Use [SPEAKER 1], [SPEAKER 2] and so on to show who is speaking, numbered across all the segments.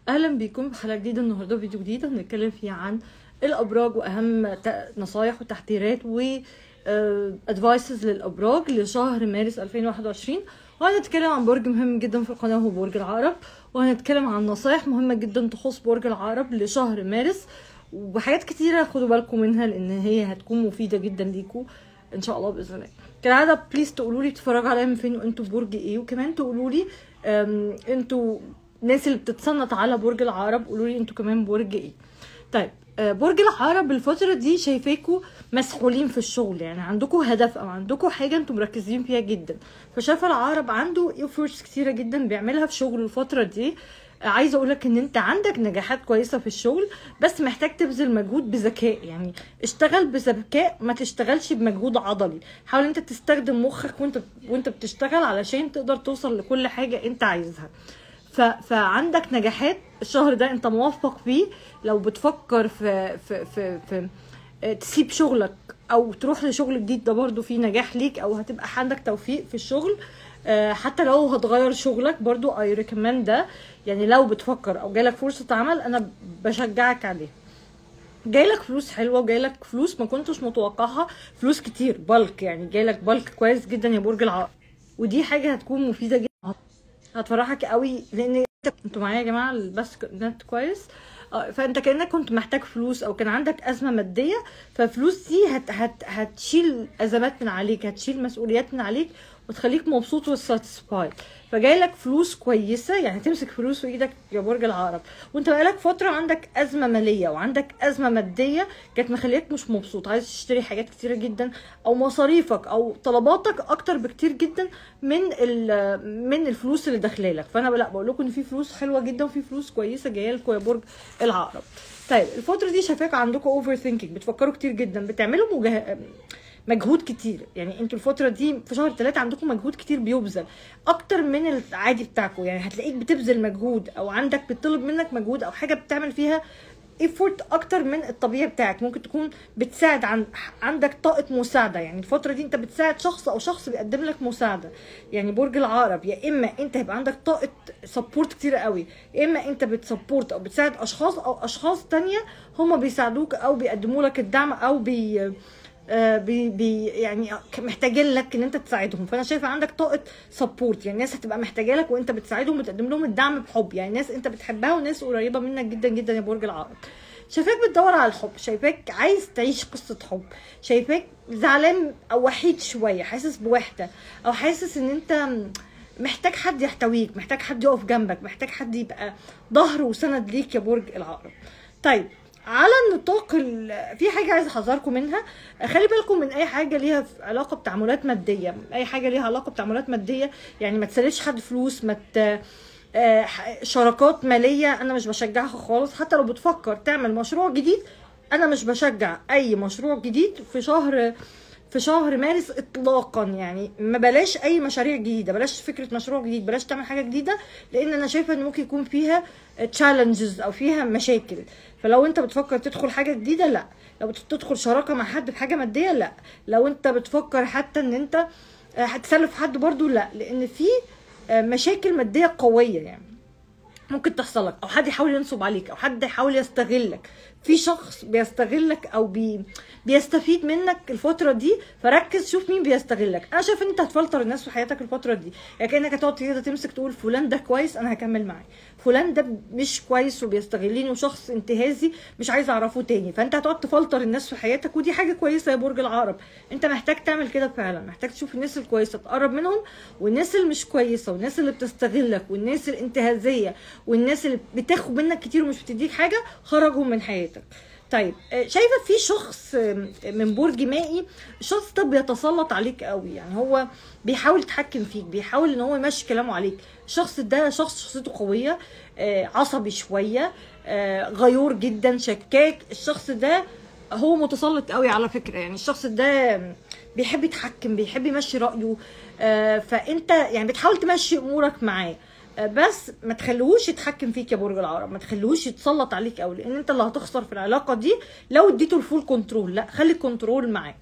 [SPEAKER 1] اهلا بيكم في حلقه جديده النهارده فيديو جديد هنتكلم فيه عن الابراج واهم ت- نصايح وتحذيرات و ادفايسز للابراج لشهر مارس 2021 وهنتكلم عن برج مهم جدا في القناه هو برج العقرب وهنتكلم عن نصايح مهمه جدا تخص برج العقرب لشهر مارس وحاجات كتيره خدوا بالكم منها لان هي هتكون مفيده جدا ليكم ان شاء الله باذن الله كالعاده بليز تقولوا لي بتتفرجوا عليا من فين وانتوا برج ايه وكمان تقولوا لي أم، انتوا الناس اللي بتتصنت على برج العقرب قولوا لي انتوا كمان برج ايه طيب آه، برج العقرب الفترة دي شايفاكوا مسحولين في الشغل يعني عندكم هدف او عندكم حاجة انتوا مركزين فيها جدا فشايفة العقرب عنده ايفورتس كتيرة جدا بيعملها في شغله الفترة دي آه، عايزه اقولك ان انت عندك نجاحات كويسه في الشغل بس محتاج تبذل مجهود بذكاء يعني اشتغل بذكاء ما تشتغلش بمجهود عضلي حاول انت تستخدم مخك وانت وانت بتشتغل علشان تقدر توصل لكل حاجه انت عايزها ف... فعندك نجاحات الشهر ده انت موفق فيه لو بتفكر في في في, في آه، تسيب شغلك او تروح لشغل جديد ده برضو فيه نجاح ليك او هتبقى عندك توفيق في الشغل آه، حتى لو هتغير شغلك برضو اي ريكومند ده يعني لو بتفكر او جالك فرصة عمل انا بشجعك عليه جايلك فلوس حلوه وجايلك فلوس ما كنتش متوقعها فلوس كتير بالك يعني جايلك بالك كويس جدا يا برج العقرب ودي حاجه هتكون مفيده جدا هتفرحك قوي لان انت انتوا معايا يا جماعه بس نت كويس آه، فانت كانك كنت محتاج فلوس او كان عندك ازمه ماديه فالفلوس دي هت هت هتشيل ازمات من عليك هتشيل مسؤوليات من عليك وتخليك مبسوط وساتسفايد فجايلك فلوس كويسه يعني تمسك فلوس في ايدك يا برج العقرب وانت بقالك فتره عندك ازمه ماليه وعندك ازمه ماديه كانت مخليك مش مبسوط عايز تشتري حاجات كتيره جدا او مصاريفك او طلباتك اكتر بكتير جدا من ال- من الفلوس اللي داخلالك فانا لا بقول لكم ان في فلوس حلوه جدا وفي فلوس كويسه جايه لكم يا برج العقرب طيب الفتره دي شايفاك عندكم اوفر ثينكينج بتفكروا كتير جدا بتعملوا مجه... مجهود كتير يعني انتوا الفتره دي في شهر ثلاثة عندكم مجهود كتير بيبذل اكتر من العادي بتاعكم يعني هتلاقيك بتبذل مجهود او عندك بيطلب منك مجهود او حاجه بتعمل فيها ايفورت اكتر من الطبيعي بتاعك ممكن تكون بتساعد عن عندك طاقه مساعده يعني الفتره دي انت بتساعد شخص او شخص بيقدم لك مساعده يعني برج العقرب يا اما انت هيبقى عندك طاقه سبورت كتير قوي يا اما انت بتسبورت او بتساعد اشخاص او اشخاص تانية هم بيساعدوك او بيقدموا لك الدعم او بي آه، بي بي يعني محتاجين لك ان انت تساعدهم فانا شايفه عندك طاقه سبورت يعني الناس هتبقى محتاجه لك وانت بتساعدهم وتقدم لهم الدعم بحب يعني ناس انت بتحبها وناس قريبه منك جدا جدا يا برج العقرب شايفاك بتدور على الحب شايفاك عايز تعيش قصه حب شايفاك زعلان او وحيد شويه حاسس بوحده او حاسس ان انت محتاج حد يحتويك محتاج حد يقف جنبك محتاج حد يبقى ظهر وسند ليك يا برج العقرب طيب على النطاق ال- في حاجه عايز احذركم منها خلي بالكم من اي حاجه ليها ف- علاقه بتعاملات ماديه اي حاجه ليها علاقه بتعاملات ماديه يعني ما تسالش حد فلوس ما ت... آه، ح- شراكات ماليه انا مش بشجعها خالص حتى لو بتفكر تعمل مشروع جديد انا مش بشجع اي مشروع جديد في شهر في شهر مارس اطلاقا يعني ما بلاش اي مشاريع جديده بلاش فكره مشروع جديد بلاش تعمل حاجه جديده لان انا شايفه ان ممكن يكون فيها تشالنجز او فيها مشاكل فلو انت بتفكر تدخل حاجه جديده لا لو بتدخل شراكه مع حد في حاجه ماديه لا لو انت بتفكر حتى ان انت آه، هتسلف حد برضو لا لان في آه، مشاكل ماديه قويه يعني ممكن تحصل لك او حد يحاول ينصب عليك او حد يحاول يستغلك في شخص بيستغلك او بي بيستفيد منك الفتره دي فركز شوف مين بيستغلك انا شايف ان انت هتفلتر الناس في حياتك الفتره دي يعني كانك هتقعد كده تمسك تقول فلان ده كويس انا هكمل معاه فلان ده مش كويس وبيستغلني وشخص انتهازي مش عايز اعرفه تاني فانت هتقعد تفلتر الناس في حياتك ودي حاجه كويسه يا برج العقرب انت محتاج تعمل كده فعلا محتاج تشوف الناس الكويسه تقرب منهم والناس اللي مش كويسه والناس اللي بتستغلك والناس الانتهازيه والناس اللي بتاخد منك كتير ومش بتديك حاجه خرجهم من حياتك طيب آه، شايفه في شخص آم، من برج مائي الشخص ده بيتسلط عليك قوي يعني هو بيحاول يتحكم فيك بيحاول ان هو يمشي كلامه عليك الشخص ده شخص شخصيته قويه آه، عصبي شويه آه، غيور جدا شكاك الشخص ده هو متسلط قوي على فكره يعني الشخص ده بيحب يتحكم بيحب يمشي رايه آه، فانت يعني بتحاول تمشي امورك معاه آه، بس ما تخلوش يتحكم فيك يا برج العقرب ما تخلوش يتسلط عليك قوي لان انت اللي هتخسر في العلاقه دي لو اديته الفول كنترول لا خلي الكنترول معاك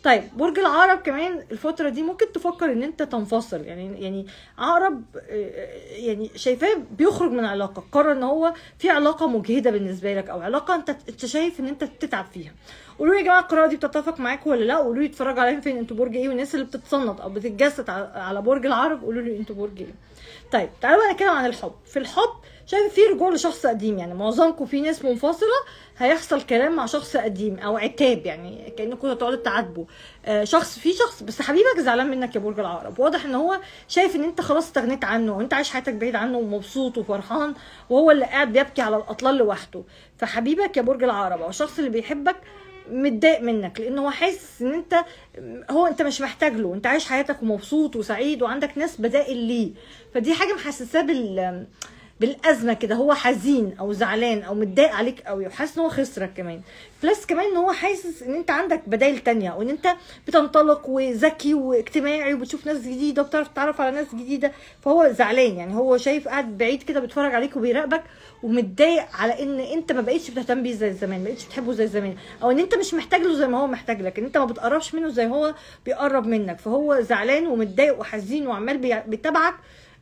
[SPEAKER 1] طيب برج العقرب كمان الفتره دي ممكن تفكر ان انت تنفصل يعني يعني عقرب آه، يعني شايفاه بيخرج من علاقه قرر ان هو في علاقه مجهده بالنسبه لك او علاقه انت انت شايف ان انت بتتعب فيها قولوا لي يا جماعه القراءه دي بتتفق معاكم ولا لا قولوا لي اتفرجوا عليها فين انتوا برج ايه والناس اللي بتتصنت او بتتجسد على- على برج العقرب قولوا لي انتوا برج ايه طيب تعالوا بقى نتكلم عن الحب في الحب شايف في رجوع لشخص قديم يعني معظمكم في ناس منفصله هيحصل كلام مع شخص قديم او عتاب يعني كانكم هتقعدوا تعاتبوا آه شخص في شخص بس حبيبك زعلان منك يا برج العقرب واضح ان هو شايف ان انت خلاص استغنيت عنه وانت عايش حياتك بعيد عنه ومبسوط وفرحان وهو اللي قاعد بيبكي على الاطلال لوحده فحبيبك يا برج العقرب او الشخص اللي بيحبك متضايق منك لان هو حاسس ان انت هو انت مش محتاج له انت عايش حياتك ومبسوط وسعيد وعندك ناس بدائل ليه فدي حاجه محسساه بال بالازمه كده هو حزين او زعلان او متضايق عليك قوي وحاسس ان هو خسرك كمان بلس كمان ان هو حاسس ان انت عندك بدائل تانية وان انت بتنطلق وذكي واجتماعي وبتشوف ناس جديده وبتعرف تتعرف على ناس جديده فهو زعلان يعني هو شايف قاعد بعيد كده بيتفرج عليك وبيراقبك ومتضايق على ان انت ما بقتش بتهتم بيه زي زمان ما بقتش بتحبه زي زمان او ان انت مش محتاج له زي ما هو محتاج لك ان انت ما بتقربش منه زي هو بيقرب منك فهو زعلان ومتضايق وحزين وعمال بي- بيتابعك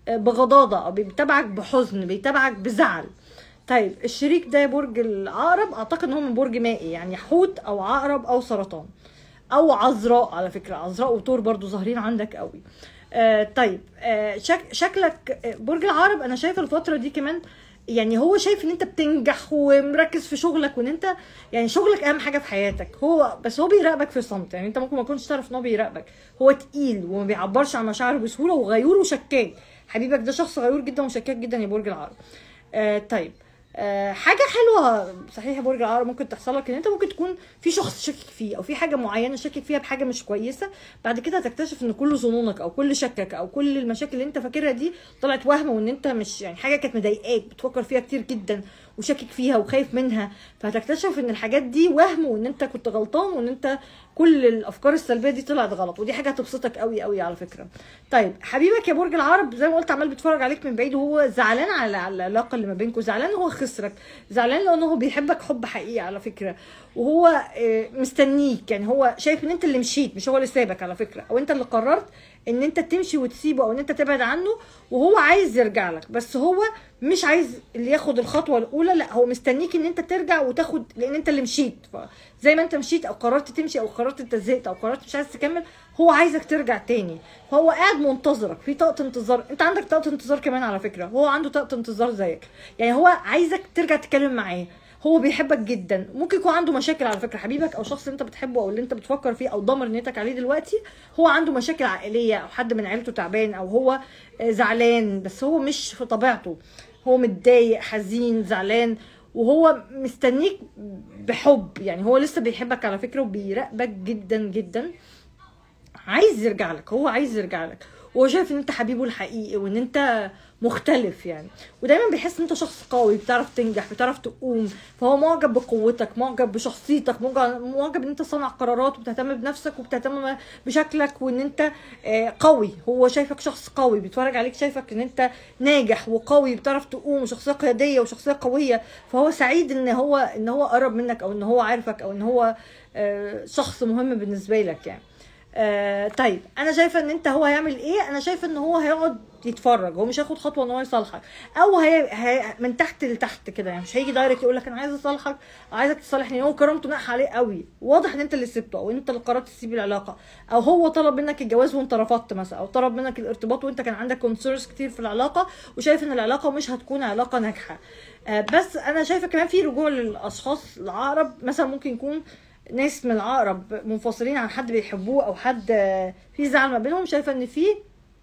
[SPEAKER 1] بغضاضه او بيتابعك بحزن بيتابعك بزعل طيب الشريك ده برج العقرب اعتقد ان هو من برج مائي يعني حوت او عقرب او سرطان او عذراء على فكره عذراء وثور برضو ظاهرين عندك قوي آه طيب آه شك شكلك آه، برج العقرب انا شايفه الفتره دي كمان يعني هو شايف ان انت بتنجح ومركز في شغلك وان انت يعني شغلك اهم حاجه في حياتك هو بس هو بيراقبك في صمت يعني انت ممكن ما تكونش تعرف ان هو بيراقبك هو تقيل وما بيعبرش عن مشاعره بسهوله وغيور وشكاك حبيبك ده شخص غيور جدا وشكاك جدا يا برج العقرب آه طيب آه حاجه حلوه صحيح يا برج العقرب ممكن تحصل لك ان انت ممكن تكون في شخص شاكك فيه او في حاجه معينه شاكك فيها بحاجه مش كويسه بعد كده هتكتشف ان كل ظنونك او كل شكك او كل المشاكل اللي انت فاكرها دي طلعت وهم وان انت مش يعني حاجه كانت مضايقاك بتفكر فيها كتير جدا وشاكك فيها وخايف منها فهتكتشف ان الحاجات دي وهم وان انت كنت غلطان وان انت كل الافكار السلبيه دي طلعت غلط ودي حاجه هتبسطك قوي قوي على فكره طيب حبيبك يا برج العرب زي ما قلت عمال بيتفرج عليك من بعيد وهو زعلان على على العلاقه اللي ما بينكم زعلان هو خسرك زعلان لانه هو بيحبك حب حقيقي على فكره وهو آه، مستنيك يعني هو شايف ان انت اللي مشيت مش هو اللي سابك على فكره او انت اللي قررت ان انت تمشي وتسيبه او ان انت تبعد عنه وهو عايز يرجع لك بس هو مش عايز اللي ياخد الخطوه الاولى لا هو مستنيك ان انت ترجع وتاخد لان انت اللي مشيت زي ما انت مشيت او قررت تمشي او قررت انت زهقت او قررت مش عايز تكمل هو عايزك ترجع تاني فهو قاعد منتظرك في طاقه انتظار انت عندك طاقه انتظار كمان على فكره هو عنده طاقه انتظار زيك يعني هو عايزك ترجع تتكلم معاه هو بيحبك جدا ممكن يكون عنده مشاكل على فكره حبيبك او شخص انت بتحبه او اللي انت بتفكر فيه او ضامر نيتك عليه دلوقتي هو عنده مشاكل عائليه او حد من عيلته تعبان او هو آه، زعلان بس هو مش في طبيعته هو متضايق حزين زعلان وهو مستنيك بحب يعني هو لسه بيحبك على فكره وبيراقبك جدا جدا عايز يرجع لك هو عايز يرجع لك وهو شايف ان انت حبيبه الحقيقي وان انت مختلف يعني ودايما بيحس ان انت شخص قوي بتعرف تنجح بتعرف تقوم فهو معجب بقوتك معجب بشخصيتك معجب معجب ان انت صانع قرارات وبتهتم بنفسك وبتهتم بشكلك وان انت آه، قوي هو شايفك شخص قوي بيتفرج عليك شايفك ان انت ناجح وقوي بتعرف تقوم وشخصيه قياديه وشخصيه قويه فهو سعيد ان هو ان هو قرب منك او ان هو عارفك او ان هو آه، شخص مهم بالنسبه لك يعني آه طيب انا شايفه ان انت هو هيعمل ايه انا شايفه ان هو هيقعد يتفرج هو مش هياخد خطوه ان هو يصالحك او هي, هي من تحت لتحت كده يعني مش هيجي دايركت يقول لك انا عايز اصالحك أو عايزك تصالحني هو كرامته ناقحه عليه قوي واضح ان انت اللي سبته او انت اللي قررت تسيب العلاقه او هو طلب منك الجواز وانت رفضت مثلا او طلب منك الارتباط وانت كان عندك كونسيرز كتير في العلاقه وشايف ان العلاقه مش هتكون علاقه ناجحه آه بس انا شايفه كمان في رجوع للاشخاص العقرب مثلا ممكن يكون ناس من العقرب منفصلين عن حد بيحبوه او حد آه، في زعل ما بينهم شايفه ان في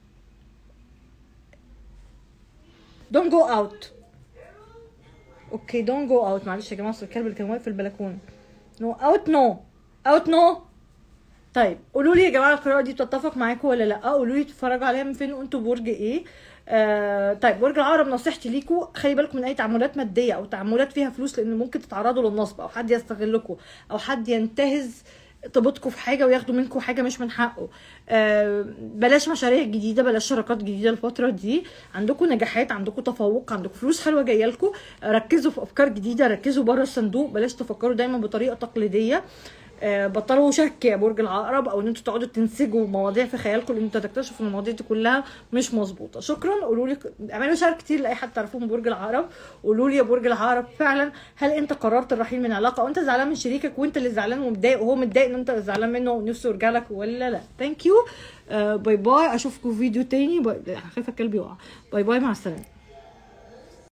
[SPEAKER 1] don't go out اوكي don't go out معلش يا جماعه أصل الكلب اللي كان واقف في البلكونه نو اوت نو اوت نو طيب قولوا لي يا جماعه القراءه دي بتتفق معاكم ولا لا قولوا لي تتفرجوا عليها من فين وانتوا برج ايه آه طيب برج العقرب نصيحتي ليكم خلي بالكم من اي تعاملات ماديه او تعاملات فيها فلوس لان ممكن تتعرضوا للنصب او حد يستغلكم او حد ينتهز طيبتكم في حاجه وياخدوا منكم حاجه مش من حقه آه بلاش مشاريع جديده بلاش شراكات جديده الفتره دي عندكم نجاحات عندكم تفوق عندكم فلوس حلوه جايه لكم ركزوا في افكار جديده ركزوا بره الصندوق بلاش تفكروا دايما بطريقه تقليديه آه، بطلوا شك يا برج العقرب او ان انتوا تقعدوا تنسجوا مواضيع في خيالكم لان انتوا تكتشفوا ان المواضيع دي كلها مش مظبوطه شكرا قولوا لي اعملوا شير كتير لاي حد تعرفوه من برج العقرب قولوا لي يا برج العقرب فعلا هل انت قررت الرحيل من علاقه او انت زعلان من شريكك وانت اللي زعلان ومتضايق وهو متضايق ان انت زعلان منه ونفسه يرجع لك ولا لا ثانك يو باي باي اشوفكم في فيديو تاني باي خايفه الكلب يقع باي باي مع السلامه